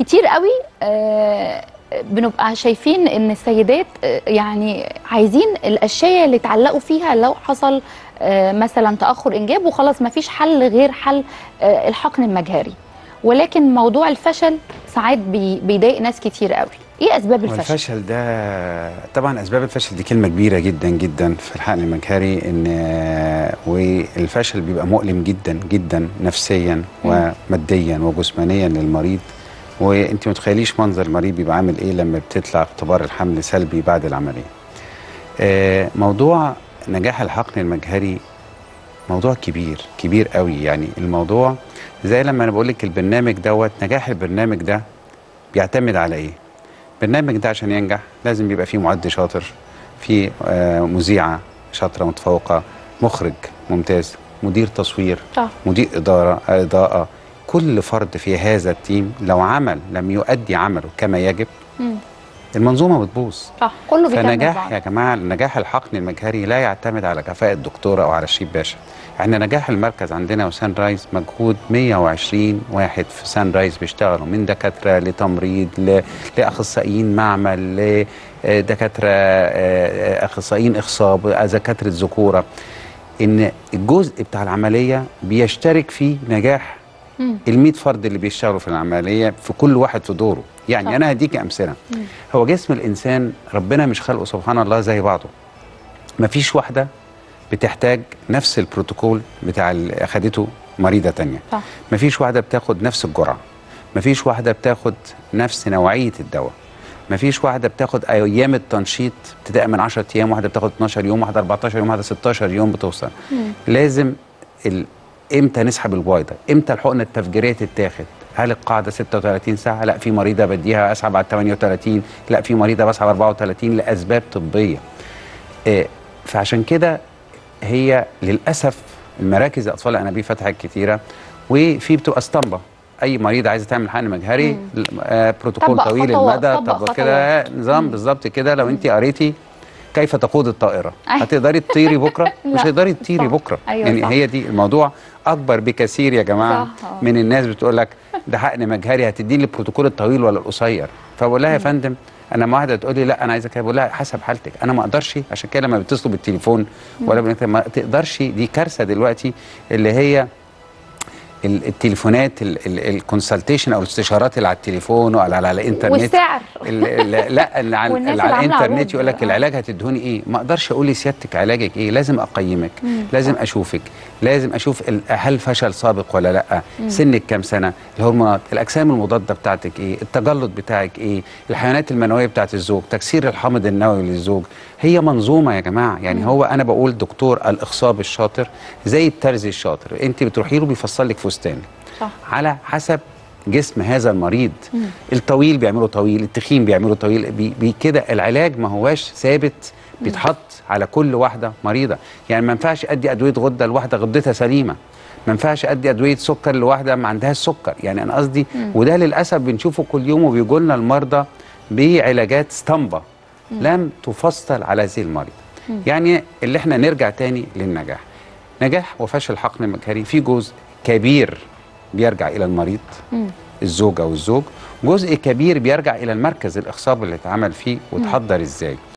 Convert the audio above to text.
كتير قوي آه، بنبقى شايفين ان السيدات آه، يعني عايزين الاشياء اللي يتعلقوا فيها لو حصل آه، مثلا تاخر انجاب وخلاص ما فيش حل غير حل آه، الحقن المجهري ولكن موضوع الفشل ساعات بي- بيضايق ناس كتير قوي ايه اسباب الفشل والفشل ده طبعا اسباب الفشل دي كلمه كبيره جدا جدا في الحقن المجهري ان والفشل بيبقى مؤلم جدا جدا نفسيا وماديا وجسمانيا للمريض وانت ما تخيليش منظر المريض بيبقى عامل ايه لما بتطلع اختبار الحمل سلبي بعد العمليه آه، موضوع نجاح الحقن المجهري موضوع كبير كبير قوي يعني الموضوع زي لما انا بقول لك البرنامج دوت نجاح البرنامج ده بيعتمد على ايه البرنامج ده عشان ينجح لازم يبقى فيه معد شاطر فيه آه، مذيعه شاطره متفوقه مخرج ممتاز مدير تصوير صح. مدير اداره اضاءه كل فرد في هذا التيم لو عمل لم يؤدي عمله كما يجب مم. المنظومه بتبوظ صح كله بيكمل فنجاح بعض يا جماعه نجاح الحقن المجهري لا يعتمد على كفاءه الدكتوره او على الشيب باشا احنا نجاح المركز عندنا وسان رايز مجهود 120 واحد في سان رايز بيشتغلوا من دكاتره لتمريض ل... لاخصائيين معمل لدكاتره اخصائيين اخصاب دكاتره ذكوره ان الجزء بتاع العمليه بيشترك في نجاح مم. ال 100 فرد اللي بيشتغلوا في العمليه في كل واحد في دوره يعني صح. انا هديك امثله هو جسم الانسان ربنا مش خلقه سبحان الله زي بعضه مفيش واحده بتحتاج نفس البروتوكول بتاع اللي اخدته مريضه تانية صح. مفيش واحده بتاخد نفس الجرعه مفيش واحده بتاخد نفس نوعيه الدواء مفيش واحده بتاخد ايام التنشيط ابتداء من 10 ايام واحده بتاخد 12 يوم واحده 14 يوم واحده 16 يوم بتوصل لازم ال... امتى نسحب البويضه امتى الحقنه التفجيريه تتاخد هل القاعده 36 ساعه لا في مريضه بديها اسحب على 38 لا في مريضه بسحب 34 لاسباب طبيه آه، فعشان كده هي للاسف المراكز الاطفال الانابيب فتحت كتيره وفي بتبقى اسطمبه اي مريض عايزه تعمل حقن مجهري آه بروتوكول طبق طويل خطوات، المدى طبق طب كده خطوات. نظام بالظبط كده لو انت قريتي كيف تقود الطائره أيوة. هتقدري تطيري بكره مش لا، هتقدري تطيري صح. بكره أيوة يعني صح. هي دي الموضوع اكبر بكثير يا جماعه صح، آه. من الناس بتقول لك ده حقن مجهري هتدي لي البروتوكول الطويل ولا القصير فبقول لها يا فندم انا ما واحده تقول لي لا انا عايزه كده بقول لها حسب حالتك انا ما اقدرش عشان كده لما بيتصلوا بالتليفون ولا بنت- ما تقدرش دي كارثه دلوقتي اللي هي ال- التليفونات الكونسلتيشن او الاستشارات اللي على التليفون وعلى على الانترنت والسعر ال- ال- لا اللي على, والناس اللي على اللي عاملة الانترنت عروض. يقول لك آه. العلاج هتدهوني ايه ما اقدرش اقول لسيادتك علاجك ايه لازم اقيمك لازم اشوفك لازم اشوف ال- هل فشل سابق ولا لا سنك كام سنه الهرمونات الاجسام المضاده بتاعتك ايه التجلط بتاعك ايه الحيوانات المنويه بتاعت الزوج تكسير الحامض النووي للزوج هي منظومه يا جماعه يعني هو انا بقول دكتور الاخصاب الشاطر زي الترزي الشاطر انت بتروحي له بيفصل لك فستان صح على حسب جسم هذا المريض الطويل بيعمله طويل التخين بيعمله طويل بي بي كده العلاج ما هواش ثابت بيتحط على كل واحده مريضه يعني ما ينفعش ادي ادويه غده لواحده غدتها سليمه ما ينفعش ادي ادويه سكر لواحده ما عندهاش سكر يعني انا قصدي وده للاسف بنشوفه كل يوم وبيجوا لنا المرضى بعلاجات اسطمبه لم تفصل على هذه المريض يعني اللي احنا نرجع تاني للنجاح نجاح وفشل الحقن المجهري في جزء كبير بيرجع الى المريض الزوج او الزوج جزء كبير بيرجع الى المركز الاخصاب اللي اتعمل فيه وتحضر ازاي